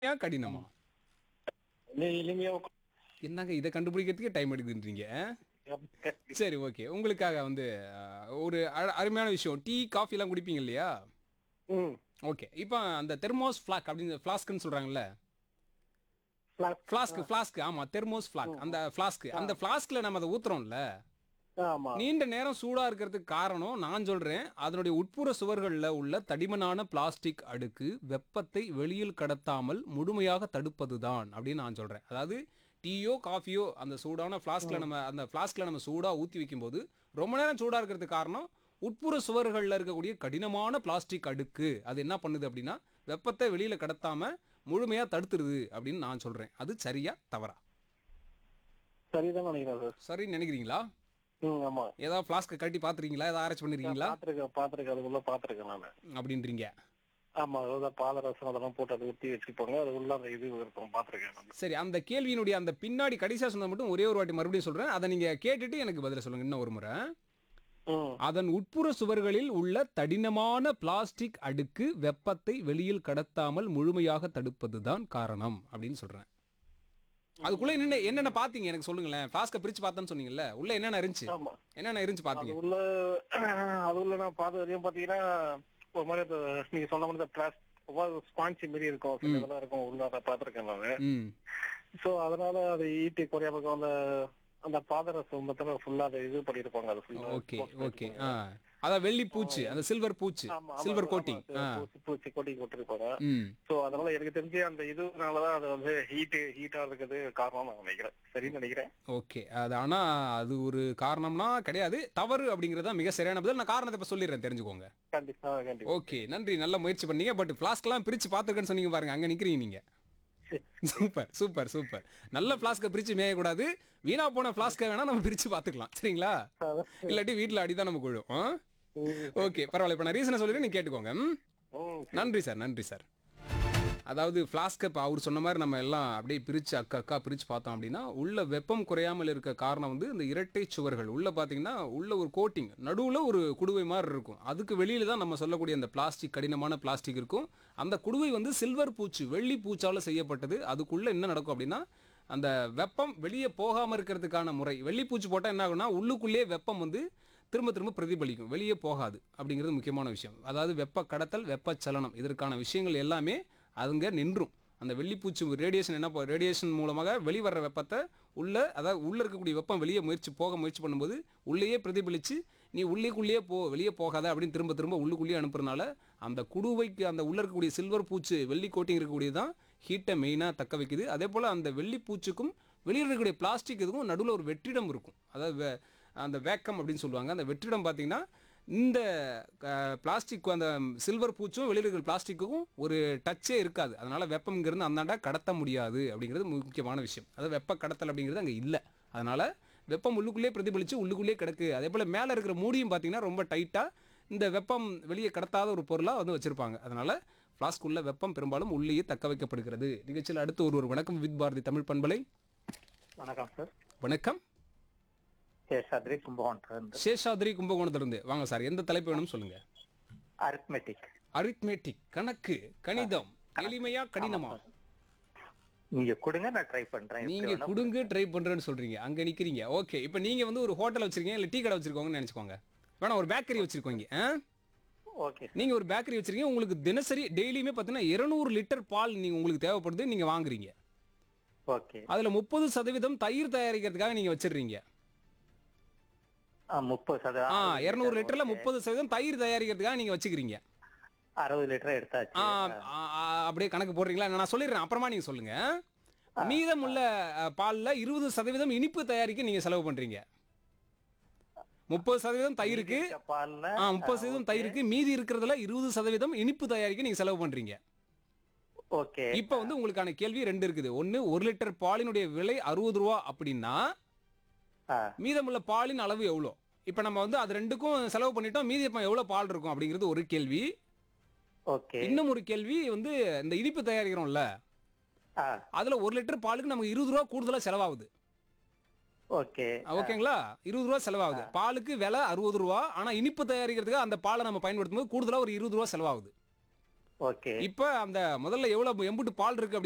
ஏன் கடினமா எளி- எளிமையா என்னங்க இதை கண்டுபிடிக்கிறதுக்கே டைம் எடுக்குன்றீங்க உட்காந்து- சரி ஓகே உங்களுக்காக வந்து அஹ், ஒரு அழ- அருமையான விஷயம் டீ காஃபி எல்லாம் குடிப்பீங்க இல்லையா ம் ஓகே இப்போ அந்த தெர்மோஸ் ஃபிளாக் அப்படின்னு ஃப்ளாஸ்க்னு சொல்றாங்கல்ல flask. ஃப்ளாஸ்க் ஃப்ளாஸ்க் ஆமா தெர்மோஸ் ஃபிளாக் அந்த ஃப்ளாஸ்க் அந்த ஃப்ளாஸ்க்ல நம்ம அதை ஊத்துறோம்ல ஆமா நீண்ட நேரம் சூடா இருக்கிறதுக்கு காரணம் நான் சொல்றேன் அதனுடைய உட்புற சுவர்கள்ல உள்ள தடிமனான பிளாஸ்டிக் அடுக்கு வெப்பத்தை வெளியில் கடத்தாமல் முழுமையாக தடுப்பதுதான் அப்படின்னு நான் சொல்றேன் அதாவது டீயோ காஃபியோ அந்த சூடான ஃப்ளாஸ்க்ல நம்ம அந்த ஃப்ளாஸ்க்ல நம்ம சூடா ஊத்தி வைக்கும்போது ரொம்ப நேரம் சூடா இருக்கிறதுக்கு காரணம் உட்புற சுவர்கள்ல இருக்கக்கூடிய கடினமான பிளாஸ்டிக் அடுக்கு அது என்ன பண்ணுது அப்படின்னா வெப்பத்தை வெளியில கடத்தாம முழுமையா தடுத்துருது அப்படின்னு நான் சொல்றேன் அது சரியா தவறா சரிதான் நினைக்கிறேன் சார் சரின்னு நினைக்கிறீங்களா ம் ஆமா ஏதாவது ஃப்ளாஸ்க்கை கட்டி பாத்துறீங்களா ஏதாவது ஆராய்ச்சி பண்ணிருக்கீங்களா பாத்திருக்கேன் பாத்திருக்கேன் அதுக்குள்ள பாத்திருக்கேன் நானு அப்படின்றீங்க ஆமா அதான் பாலரசம் அதெல்லாம் போட்டு அதை ஊத்தி வச்சுப்பாங்க அதுக்குள்ள அந்த இது இருக்கும் பாத்திருக்கேன் நான் சரி அந்த கேள்வியினுடைய அந்த பின்னாடி கடைசியா சொன்னது மட்டும் ஒரே ஒரு வாட்டி மறுபடியும் சொல்றேன் அதை நீங்க கேட்டுட்டு எனக்கு பதில சொல்லுங்க இன்னும் ஒரு முறை ம் அதன் உட்புற சுவர்களில் உள்ள தடினமான பிளாஸ்டிக் அடுக்கு வெப்பத்தை வெளியில் கடத்தாமல் முழுமையாக தடுப்பதுதான் காரணம் அப்படின்னு சொல்றேன் அதுக்குள்ள என்னென்ன என்னென்ன பாத்தீங்க எனக்கு சொல்லுங்களேன் ஃபிளாஸ்கை பிரிச்சு பார்த்தேன்னு சொன்னீங்கல்ல உள்ள என்னென்ன இருந்துச்சு ஆமா என்னென்ன இருந்துச்சு அது பாத்தீங்க உள்ள அது உள்ள நான் பார்த்த வரையும் பாத்தீங்கன்னா ஒரு மாதிரி அந்த நீங்க சொன்ன மாதிரி பிளாஸ்டிக் ஸ்பான்சி மாதிரி இருக்கும் சில இதெல்லாம் இருக்கும் உள்ள அதை பாத்திருக்கேன் நானு ம் சோ அதனால அது ஈட்டி குறையாம இருக்கும் அந்த அந்த பாதரசம் மொத்தம் ஃபுல்லா அதை இது பண்ணிருப்பாங்க அது ஃபுல்லா ஓகே ஓகே ஆ அதான் வெள்ளி பூச்சு அந்த சில்வர் பூச்சு ஆமா, ஆமா, சில்வர் ஆமா, கோட்டிங் ஆ பூச்சி பூச்சி கோட்டிங் போட்டிருப்பாங்க ம் சோ அதனால எனக்கு தெரிஞ்சு அந்த இதுனாலதான் அது வந்து ஹீட் ஹீட்டா இருக்குது காரணம் நான் நினைக்கிறேன் சரின்னு நினைக்கிறேன் ஓகே அது ஆனா அது ஒரு காரணம்னா கிடையாது தவறு அப்படிங்கிறது தான் மிக சரியான பதில் நான் காரணத்தை இப்ப சொல்லிடுறேன் தெரிஞ்சுக்கோங்க கண்டிப்பா கண்டிப்பா ஓகே நன்றி நல்ல முயற்சி பண்ணீங்க பட் ஃபிளாஸ்க்லாம் பிரிச்சு பார்த்துருக்கேன்னு சொன்னீங்க பாருங்க அங்க நிக்கிறீங்க நீங்க சூப்பர் சூப்பர் சூப்பர் நல்ல ஃபிளாஸ்க்கை பிரிச்சு மேயக்கூடாது வீணா போன ஃபிளாஸ்க்கை வேணா நம்ம பிரிச்சு பார்த்துக்கலாம் சரிங்களா இல்லாட்டி வீட்டில் அடிதான் நமக்கு விழும் ஓகே பரவாயில்ல இப்போ நான் ரீசனை சொல்லிட்டு நீங்க கேட்டுக்கோங்க ம்? ம், நன்றி சார் நன்றி சார் அதாவது ஃப்ளாஸ்க்கை இப்போ அவர் சொன்ன மாதிரி நம்ம எல்லாம் அப்படியே பிரித்து அக்கா அக்கா பிரித்து பார்த்தோம் அப்படின்னா உள்ள வெப்பம் குறையாமல் இருக்க காரணம் வந்து இந்த இரட்டை சுவர்கள் உள்ள பார்த்தீங்கன்னா உள்ள ஒரு கோட்டிங் நடுவில் ஒரு குடுவை மாதிரி இருக்கும் அதுக்கு வெளியில தான் நம்ம சொல்லக்கூடிய அந்த பிளாஸ்டிக் கடினமான பிளாஸ்டிக் இருக்கும் அந்த குடுவை வந்து சில்வர் பூச்சு வெள்ளி பூச்சால செய்யப்பட்டது அதுக்குள்ள என்ன நடக்கும் அப்படின்னா அந்த வெப்பம் வெளியே போகாமல் இருக்கிறதுக்கான முறை வெள்ளிப்பூச்சி போட்டால் என்ன ஆகும்னா உள்ளுக்குள்ளேயே வெப்பம் வந்து திரும்ப திரும்ப பிரதிபலிக்கும் வெளியே போகாது அப்படிங்கிறது முக்கியமான விஷயம் அதாவது வெப்ப கடத்தல் வெப்பச்சலனம் இதற்கான விஷயங்கள் எல்லாமே அதுங்க நின்றும் அந்த வெள்ளிப்பூச்சி ரேடியேஷன் என்ன ரேடியேஷன் மூலமாக வெளிவர வெப்பத்தை உள்ள அதாவது உள்ள இருக்கக்கூடிய வெப்பம் வெளியே முயற்சி போக முயற்சி பண்ணும்போது உள்ளேயே பிரதிபலிச்சு நீ உள்ளேக்குள்ளேயே போ வெளியே போகாத அப்படின்னு திரும்ப திரும்ப உள்ளுக்குள்ளேயே அனுப்புறதுனால அந்த குடுவைக்கு அந்த உள்ள இருக்கக்கூடிய சில்வர் பூச்சு வெள்ளி கோட்டிங் இருக்கக்கூடியது தான் ஹீட்டை மெயினாக தக்க வைக்குது அதே போல் அந்த வெள்ளி பூச்சுக்கும் வெளியில் இருக்கக்கூடிய பிளாஸ்டிக் இதுக்கும் நடுவில் ஒரு வெற்றிடம் இருக்கும் அதாவது வே- அந்த வேக்கம் அப்படின்னு சொல்லுவாங்க அந்த வெற்றிடம் பார்த்தீங்கன்னா இந்த பிளாஸ்டிக் அந்த சில்வர் பூச்சும் வெளியில் இருக்கிற பிளாஸ்டிக்குக்கும் ஒரு டச்சே இருக்காது அதனால வெப்பம் இங்கிருந்து அந்தாண்டா கடத்த முடியாது அப்படிங்கிறது முக்கியமான விஷயம் அதாவது வெப்ப கடத்தல் அப்படிங்கிறது அங்கே இல்லை அதனால வெப்பம் உள்ளுக்குள்ளேயே பிரதிபலிச்சு உள்ளுக்குள்ளேயே கிடக்கு அதே போல் மேலே இருக்கிற மூடியும் பார்த்தீங்கன்னா ரொம்ப டைட்டாக இந்த வெப்பம் வெளியே கடத்தாத ஒரு பொருளாக வந்து வச்சிருப்பாங்க அதனால ஃப்ளாஸ்க் உள்ள வெப்பம் பெரும்பாலும் உள்ளேயே தக்க வைக்கப்படுகிறது நிகழ்ச்சியில் அடுத்து ஒரு ஒரு வணக்கம் வித் பாரதி தமிழ் பண்பலை வணக்கம் சார் வணக்கம் சேஷாத்ரி கும்பகோணம் சேஷாத்ரி கும்பகோணத்திலிருந்து வாங்க சார் எந்த தலைப்பு வேணும் சொல்லுங்க அரித்மெட்டிக் அரித்மேட்டிக் கணக்கு கணிதம் எளிமையா கடினமா நீங்க கொடுங்க நான் ட்ரை பண்றேன் நீங்க குடுங்க ட்ரை பண்றேன்னு சொல்றீங்க அங்க நிக்கிறீங்க ஓகே இப்போ நீங்க வந்து ஒரு ஹோட்டல் வச்சிருக்கீங்க இல்ல டீ கடை வச்சிருக்கோங்கன்னு நினைச்சுக்கோங்க வேணா ஒரு பேக்கரி வச்சிருக்கோங்க ஆ? ஓகே நீங்க ஒரு பேக்கரி வச்சிருக்கீங்க உங்களுக்கு தினசரி டெய்லியுமே பார்த்தீங்கன்னா 200 லிட்டர் பால் நீங்க உங்களுக்கு தேவைப்படுது நீங்க வாங்குறீங்க ஓகே அதுல முப்பது சதவீதம் தயிர் தயாரிக்கிறதுக்காக நீங்க வச்சிடுறீங்க முப்பது ஆ சதவீதம் இருநூறு லிட்டர்ல முப்பது சதவீதம் தயிர் தயாரிக்கிறதுக்காக நீங்க வச்சுக்கிறீங்க அறுபது லிட்டர் எடுத்தாச்சு ஆ, ஆ, ஆ, அப்படியே கணக்கு போடுறீங்களா நான் சொல்லிடுறேன் அப்புறமா நீங்க சொல்லுங்க மீதமுள்ள அ, பால்ல இருபது சதவீதம் இனிப்பு தயாரிக்க நீங்க செலவு பண்றீங்க முப்பது சதவீதம் தயிருக்கு இருக்க பால்ல ஆ முப்பது சதவீதம் தயிருக்கு மீதி இருக்கிறதுல இருபது சதவீதம் இனிப்பு தயாரிக்க நீங்க செலவு பண்றீங்க ஓகே இப்போ வந்து உங்களுக்கான கேள்வி ரெண்டு இருக்குது ஒன்னு ஒரு லிட்டர் பாலினுடைய விலை அறுபது ரூபா அப்படின்னா ஆ, மீதமுள்ள பாலின் அளவு எவ்வளோ இப்போ நம்ம வந்து அது ரெண்டுக்கும் செலவு பண்ணிட்டோம் மீதி இப்போ எவ்வளோ பால் இருக்கும் அப்படிங்கிறது ஒரு கேள்வி ஓகே இன்னும் ஒரு கேள்வி வந்து இந்த இனிப்பு தயாரிக்கிறோம்ல ஆ, அதுல ஒரு லிட்டர் பாலுக்கு நமக்கு இருபது ரூபா கூடுதலா செலவாகுது ஓகே ஓகேங்களா இருபது ரூபா செலவாகுது பாலுக்கு விலை அறுபது ரூபா ஆனா இனிப்பு தயாரிக்கிறதுக்கு அந்த பாலை நம்ம பயன்படுத்தும் போது கூடுதலா ஒரு இருபது ரூபா செலவாகுது ஓகே இப்ப அந்த முதல்ல எவ்வளவு எம்புட்டு பால் இருக்கு